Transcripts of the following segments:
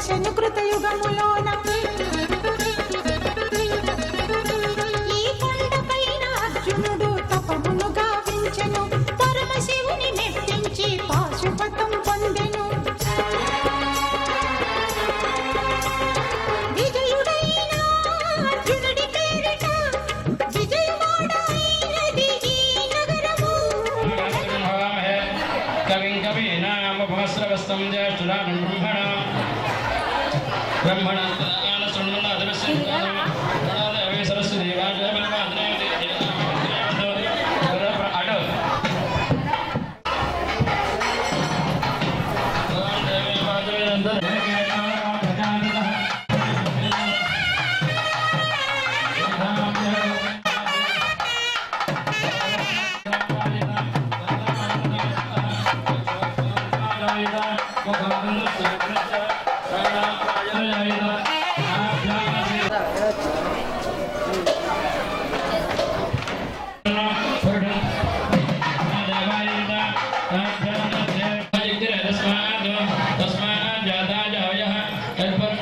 వెలసెను కృతయుగములోన ఈ కొండపైన అర్జునుడు తపమును గావించెను పరమశివుని మెప్పించి పాశుపతం పొందెను విజయుడైన అర్జునుడి పేరిట విజయవాడైనది ఈ నగరము కవిం కవీనాముపమస్రవస్తం జ్యేష్ఠురాజం బ్రహ్మణ బ్రహ్మణ శృణ్వన్నాదరస్య సరస్వతి అడు తస్మాత్ జాతా జాయ తత్పర్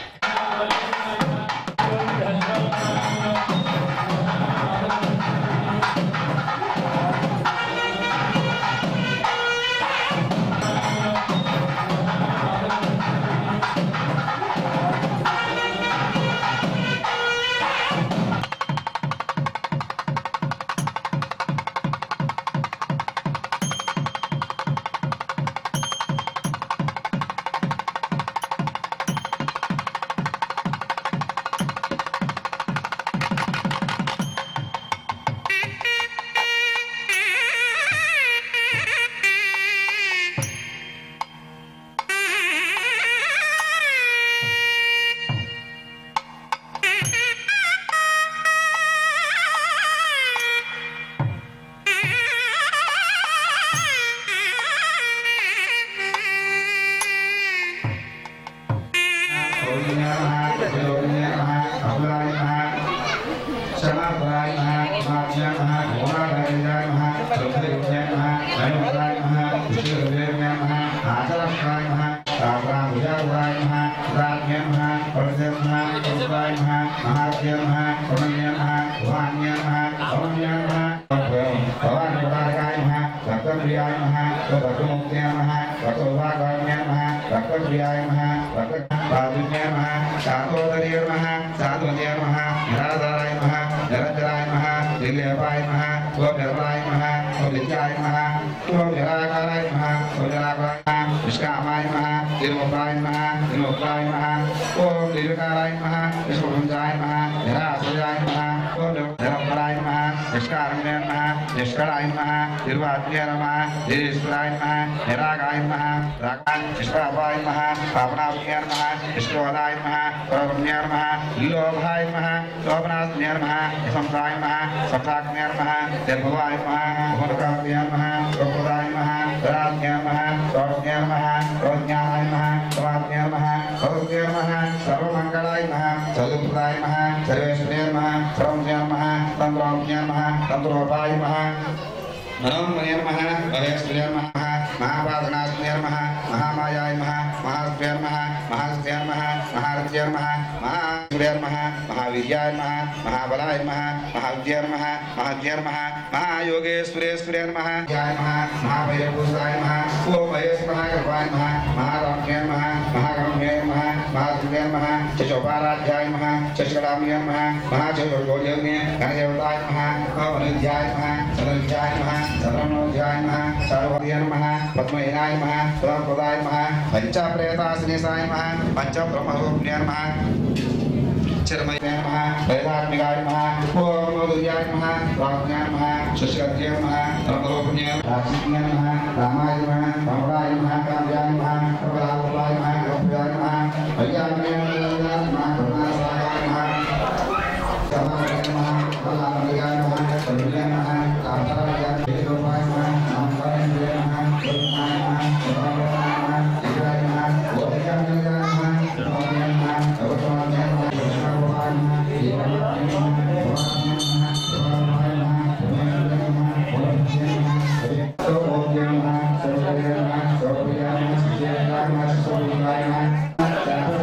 నిష్కామాయ మహ తిరుముఖాయ మహ తిరుముఖాయ మహ ఓం దీర్ఘకారాయ మహ విష్ణుభుంజాయ మహ నిరాశ్రయాయ మహ ఓం నిరంబరాయ మహ నిష్కారణ్య మహ నిష్కళాయ మహ తిరువాద్య నమ ధీరేశ్వరాయ మహ నిరాగాయ మహ రాగా నిష్పాపాయ మహ పాపనాభ్య నమ నిష్ఠోదాయ మహ ప్రవృణ్య నమ లోభాయ మహ శోభనాథ్య నమ సంసాయ మహ సప్తాగ్య నమ నిర్భవాయ మహ భూతకాభ్య నమ ప్రకృతాయ మహ రాజ్ఞ నమ సౌజ్ఞ నమ ప్రజ్ఞానాయ మహ సమాజ్ఞ నమ సౌజ్ఞ నమ సర్వమంగళాయ మహ చతుర్దాయ మహ సర్వేశ్వర నమ సర్వజ్ఞ నమ తంత్రోజ్ఞ నమ తంత్రోపాయ మహ మనోన్మయ నమ భవేశ్వర నమ మహాపాదనాథ్య నమ మహామాయాయ నమ మహారుద్య నమ మహారుద్య నమ మహారుద్య నమ మహాసూర్య నమ మహావీర్యాయ నమ మహాబలాయ నమ మహావిద్య నమ మహాద్య నమ మహాయోగేశ్వరేశ్వర నమ ధ్యాయ నమ మహాభయభూతాయ నమ ఓం భయస్ మహాకృపాయ నమ మహారాజ్ఞాయ నమ మహాగమ్యాయ నమ మహాదుర్గాయ నమ చచోపారాధ్యాయ నమ చచకడామ్యాయ నమ మహాచతుర్గోజన్య గణదేవతాయ నమ ఓమనిధ్యాయ నమ సదవిద్యాయ నమ సదరమోధ్యాయ నమ సర్వద్య నమ పద్మహీనాయ నమ పురాపదాయ నమ పంచప్రేతాశినేశాయ నమ పంచబ్రహ్మరూప్య నమ చరమయ నమ వేదాత్మికాయ నమ ఓం మధుర్యాయ నమ రాజ్ఞాయ నమ శశిగత్య నమ రమరూపుణ్య రాక్షిజ్ఞ నమ రామాయ నమ రామరాయ నమ కావ్యాయ నమ ప్రబలాయ నమ గోప్యాయ నమ అయ్యాయ నమ కరుణాసాయ నమ సమాయ నమ బలాయ నమ సర్వజ్ఞ నమ రామరాయ వేదోపాయ నమ నామకాయ నమ కరుణాయ నమ సదాయ నమ దివ్యాయ నమ గోప్యాయ నమ రామాయ నమ సర్వజ్ఞాయ నమ ఓం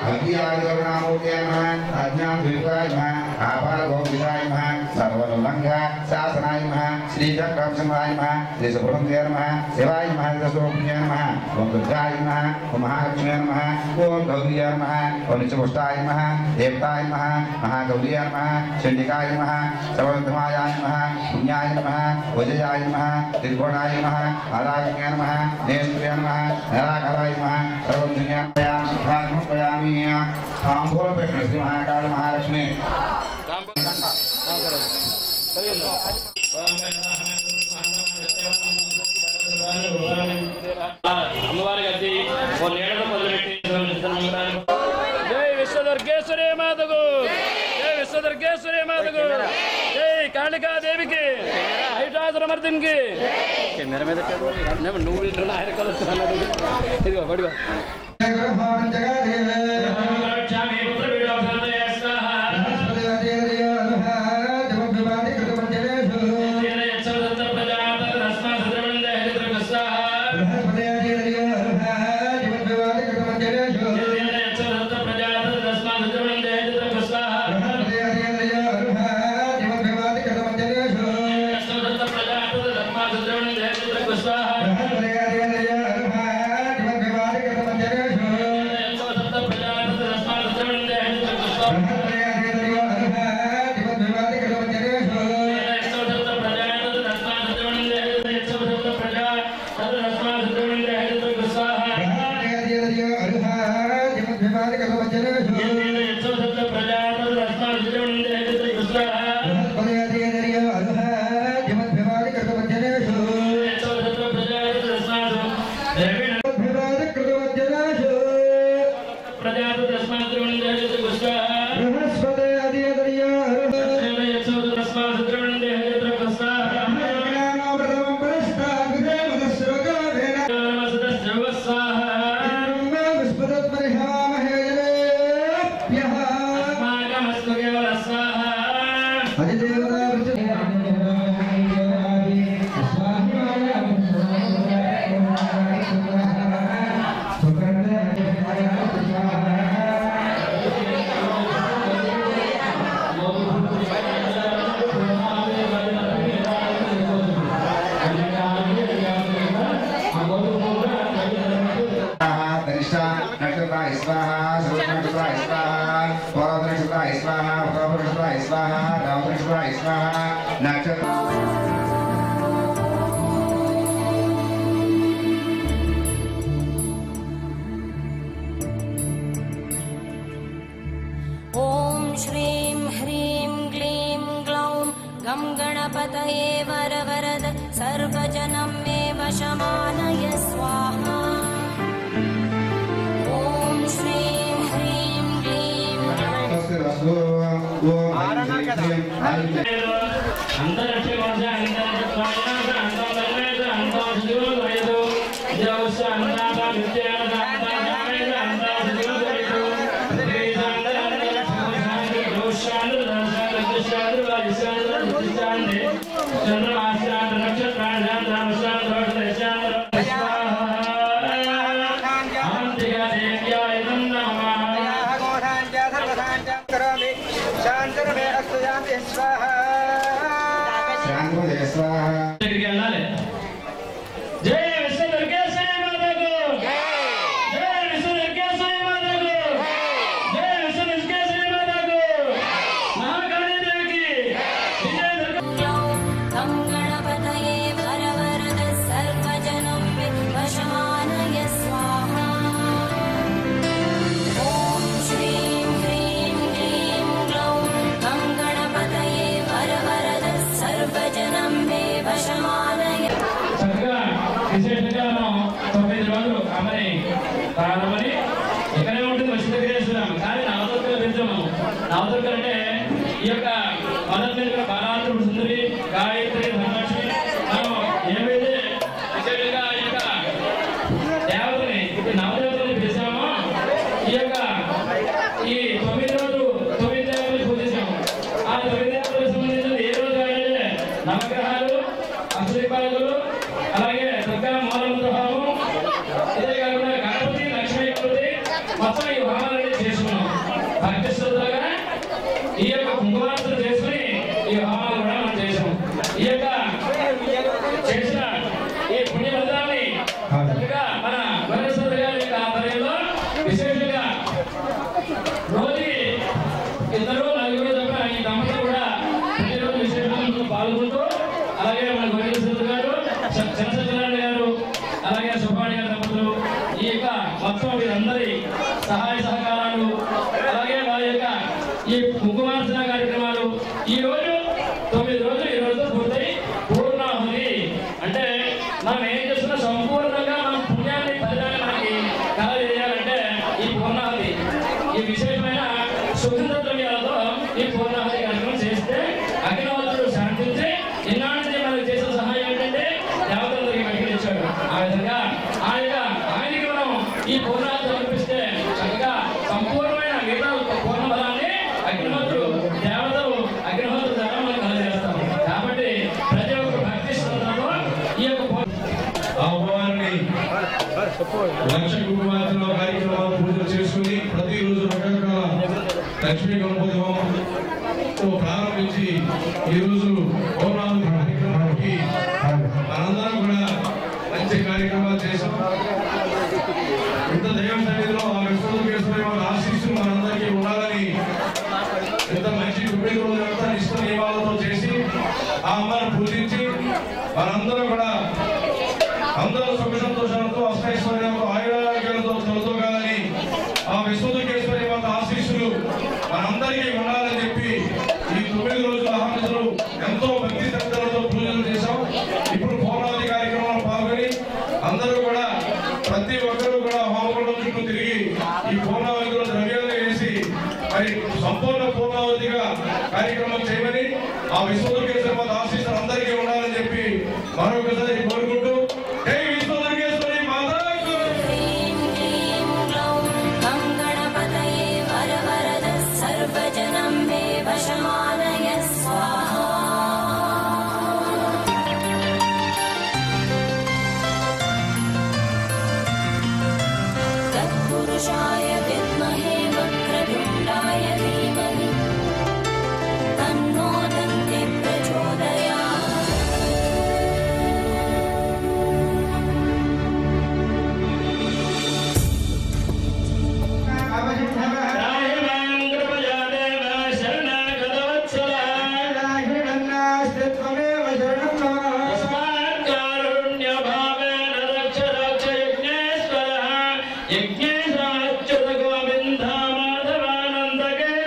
అవ్యాధికరుణామూర్తే నమః అజ్ఞానద్వీపాయ నమః ఆపాదగోపితాయ నమః సర్వోల్లంఘ శాసనాయ నమః శ్రీచక్రంశమాయ నమః శ్రీసుబ్రహ్మణ్యాయ నమః శివాయ నమః శ్రీసుబ్రహ్మణ్యాయ నమః ఓం దుర్గాయ నమః ఓం మహాలక్ష్మ్యాయ నమః ఓం గౌర్యాయ నమః ఓం నిత్యపుష్టాయ నమః దేవతాయ నమః మహాగౌర్యాయ నమః చండికాయ నమః సర్వధమాయ నమః పుణ్యాయ నమః వజయాయ నమః త్రిగుణాయ నమః ఆరాజ్ఞాయ నమః నేత్రాయ నమః నిరాకరాయ నమః సర్వధన్యాయ సమర్పయామి తాంబూల పెట్టిన శ్రీ మహాకాళ మహాలక్ష్మి అమ్మవారి గది ఓ నీడను మొదలుపెట్టి జై విశ్వదుర్గేశ్వరి మాతకు జై విశ్వదుర్గేశ్వరి మాతకు జై కాళికాదేవికి హైటాసురమర్దినికి కెమెరా మీద నువ్వు ఇంట్లో ఆయన కలుస్తున్నాడు ఇదిగో పడిగో ధనిష్ట నక్షత్రాయ స్వాహ సర్వనక్షత్రాయ స్వాహ పౌరవ నక్షత్రాయ స్వాహ పౌరవ నక్షత్రాయ స్వాహ రామ నక్షత్రాయ స్వాహ నక్షత్ర ॐ श्रीं ह्रीं क्लीं ग्लौं गं गणपतये वरवरद सर्वजनं मे वशमानय स्वाहा ॐ श्रीं ह्रीं क्लीं వస్తు ఓం ఐం శ్రీం ఐం శాంతి స్వాహ దగ్గరికి వెళ్ళాలి జై విశ్వ దుర్గేశ్వరి మాతకు జై విశ్వ దుర్గేశ్వరి మాతకు జై విశ్వ దుర్గేశ్వరి మాతకు మహాకాళీదేవికి విజయ దుర్గ ग्लौं गं गणपतये वरवरद सर्वजनं मे वशमानय स्वाहा ॐ श्रीं ह्रीं क्लीं ग्लौं गं गणपतये वरवरद सर्वजनं मे वशमानय చక్కగా విశేషంగా మనం తొమ్మిది రోజులు అమరి ప్రారంభమని ఇక్కడే ఉంటుంది వచ్చి దగ్గరేశ్వరం కానీ నవదుర్గలు పెంచాము నవదుర్గలు అంటే ఈ యొక్క మొదటి బాలాత్రుడు సుందరి గాయత్రి ధనలక్ష్మి మనం ఏమైతే విశేషంగా ఈ యొక్క దేవతని ఇప్పుడు నవదేవతని పిలిచామో ఈ యొక్క ఈ తొమ్మిది రోజులు తొమ్మిది దేవతలు పూజించాము ఆ తొమ్మిది దేవతలకు సంబంధించిన ఏ రోజు అయితే నవగ్రహాలు అశ్వపాదులు అలాగే దుర్గా మూలమంత్ర హోమం ఇదే కాకుండా గణపతి లక్ష్మీ గణపతి మొత్తం ఈ హోమాలన్నీ చేసుకున్నాం భక్తి శ్రద్ధలుగా ఈ యొక్క కుంకుమార్చన చేసుకుని ఈ హోమాలు కూడా మనం చేసాం ఈ యొక్క చేసిన ఈ పుణ్య ఫలితాన్ని చక్కగా మన వరశ్వర గారి యొక్క ఆధ్వర్యంలో విశేషంగా రోజుకి ఇద్దరు నలుగురు తప్ప ఈ దంపతులు కూడా ప్రతిరోజు విశేషంగా పాల్గొంటూ అలాగే మన గోవింద గారు చ- చంద్రశేఖరరావు గారు అలాగే సుబ్బాణి గారి దంపతులు ఈ యొక్క మొత్తం వీరందరి సహాయ సహకారాలు అలాగే వారి యొక్క ఈ కుంకుమార్చన కార్యక్రమాలు ఈ రోజు తొమ్మిది రోజులు ఈ రోజుతో పూర్తయి పూర్ణాహుతి అంటే మనం ఏం చేస్తున్నా సంపూర్ణంగా మనం పుణ్యాన్ని ఫలితాన్ని మనకి కలగజేయాలంటే ఈ పూర్ణాహుతి ఈ విశేషమైన సుగంధ ద్రవ్యాలతో ఈ పూర్ణాహుతి కార్యక్రమం చేస్తే అగ్నిహోత్రుడు శాంతించి ఇన్నాళ్ళ నుంచి మనకు చేసిన సహాయం ఏంటంటే దేవతలందరికీ బయటకు ఇచ్చాడు ఆ విధంగా ఆయన ఆయనకి మనం ఈ పూర్ణాహుతి సమర్పిస్తే చక్కగా సంపూర్ణమైన మిగతా పూర్ణ బలాన్ని అగ్నిహోత్రుడు దేవతలు అగ్నిహోత్రుడు ద్వారా మనకు కలగజేస్తారు కాబట్టి ప్రతి ఒక్క భక్తి శ్రద్ధతో ఈ యొక్క పూ- ఆ అమ్మవారిని లక్ష కుటుంబాలలో కార్యక్రమాలు పూజలు చేసుకుని ప్రతిరోజు రకరకాల లక్ష్మీ గణపతి హోమంతో ప్రారంభించి ఈరోజు పౌర్ణామి కార్యక్రమానికి మనందరం కూడా మంచి కార్యక్రమాలు చేశాం ఇంత దైవ సన్నిధిలో ఆ విశ్వకేశ్వరి వారి ఆశీస్సులు మనందరికీ ఉండాలని ఇంత మంచి తొమ్మిది రోజులంతా నిష్ట నియమాలతో చేసి ఆ అమ్మను పూజించి మనందరం కూడా అందరూ సుఖ సంతోషాలతో అష్టైశ్వర్యాలతో ఆయురారోగ్యాలతో తొలతోగాలని ఆ విశ్వదుకేశ్వరి మాత ఆశీస్సులు మనందరికీ ఉండాలని చెప్పి ఈ తొమ్మిది రోజుల అహంతులు ఎంతో భక్తి శ్రద్ధలతో పూజలు చేశాం ఇప్పుడు పౌర్ణాది కార్యక్రమంలో పాల్గొని అందరూ కూడా ప్రతి ఒక్కరూ కూడా హోమకుండం చుట్టూ తిరిగి ఈ పూర్ణావతిలో ద్రవ్యాలు వేసి మరి సంపూర్ణ పూర్ణావతిగా కార్యక్రమం చేయమని ఆ విశ్వదుర్గేశ్వర మాత ఆశీస్సులు అందరికీ ఉండాలని చెప్పి మరొకసారి కోరుకుంటూ జై విశ్వదుర్గేశ్వరి మాతాకు ह्रीं क्लीं ग्लौं गं गणपतये वरवरदः सर्वजनं मे वशमानय स्वाहा तत्पुरुषाय विद्महे वक्रतुण्डाय धीमहि तन्नो दन्ति प्रचोदयात् రాహిమాన్ కృపయా దేవ శరణాగతవత్సలా తస్మాత్కారుణ్యభావేన రక్ష రక్ష యజ్ఞేశ్వరः యజ్ఞేశాచ్యుత గోవింద మాధవానంద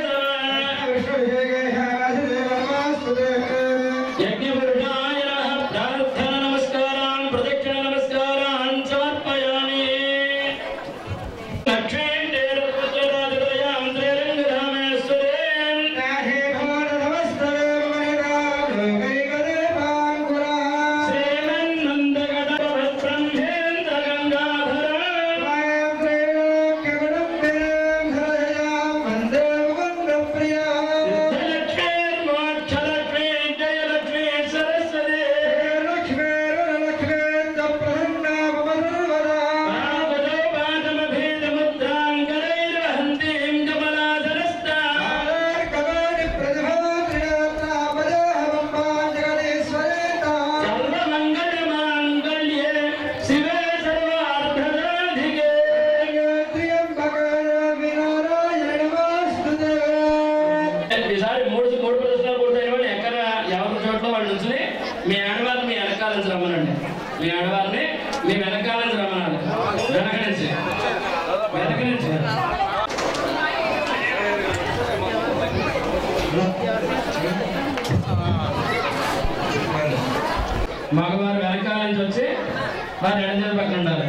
యజ్ఞపురుషాయ నమః ప్రార్థన నమస్కారాన్ ప్రదక్షిణ నమస్కారాన్ సమర్పయామి లక్ష్మీందేరపుత్రరాజహృదయాం శ్రీరంగరామేశ్వరేం శ్రీమన్నందగడపద్బ్రహ్మేంద్ర గంగాధర లక్ష్మీర్మోక్షలక్ష్మీ జయలక్ష్మీ సరస్వతి పాదమభేదముద్రాంగరైర్వహంతీం కమలాసనస్థా సర్వమంగళమాంగళ్యే శివే సర్వార్థదాధికే ఈసారి మూడు మూడు ప్రదర్శనలు పూర్తయిన వాళ్ళు ఎక్కడ ఎవరి చోట్ల వాళ్ళు నుంచి మీ ఆడవారిని మీ వెనకాల నుంచి రమ్మనండి మీ ఆడవారిని మీ వెనకాల నుంచి రమ్మనాలి వెనక నుంచి వెనక నుంచి మగవారు వెనకాల నుంచి వచ్చి వారి ఎడజల పక్కన ఉండాలి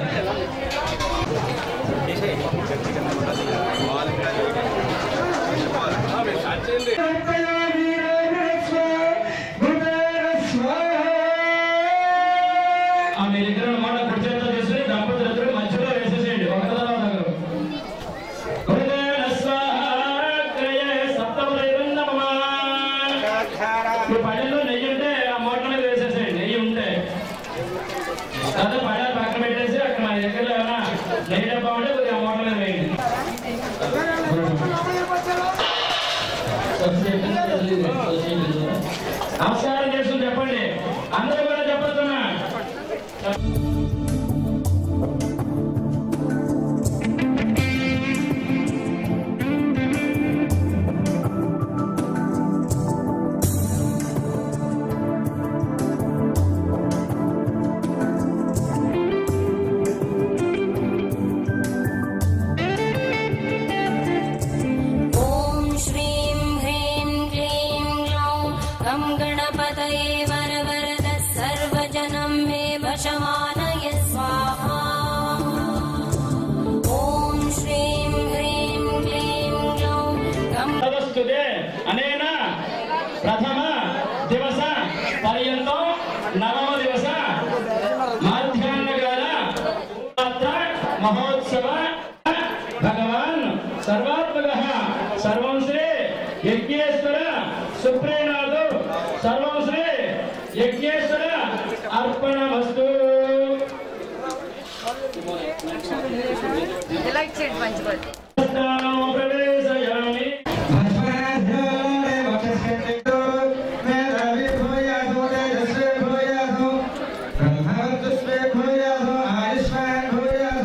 ఆ మీ దగ్గర ఉన్న మాట కుడి చేతితో తీసుకుని దంపతులు ఇద్దరు మధ్యలో వేసేసేయండి ఒక తర్వాత ఒకరు గురుదేవ స్వాహాగ్రయ సప్తమదైవందమా మీ పళ్ళెల్లో నెయ్యి ఉంటే ఆ మూట మీద వేసేసేయండి నెయ్యి ఉంటే అదే పళ్ళ పక్కన పెట్టేసి అక్కడ మా దగ్గరలో ఏమైనా నెయ్యి డబ్బా ఉంటే కొద్దిగా ఆ మూట మీద వేయండి నమస్కారం చేస్తూ చెప్పండి అందరూ కూడా చెప్పొస్తున్నా ॐ श्रीं ह्रीं क्लीं ग्लौं गं गणपतये वरवरद सर्वजनं मे वशमानय स्वाहा ॐ श्रीं ह्रीं क्लीं ग्लौं गं వస్తుదే అనేన ప్రథమ దివస పర్యంతం నవమ దివస మాధ్యాహ్నకాల రాత్ర మహోత్సవ భగవాన్ సర్వాత్మక సర్వం శ్రీ యజ్ఞేశ్వర సుప్రీనాథు సర్వం శ్రీ యజ్ఞేశ్వర అర్పణమస్తు లైట్ చేయండి పంచుకోండి ప్రవేశయామి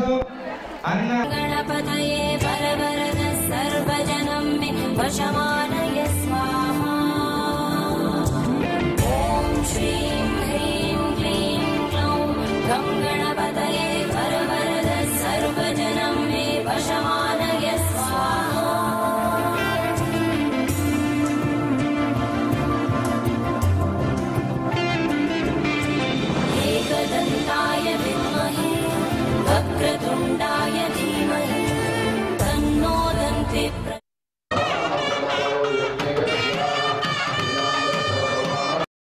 गणपतये वरवरद सर्वजनं मे वशमानय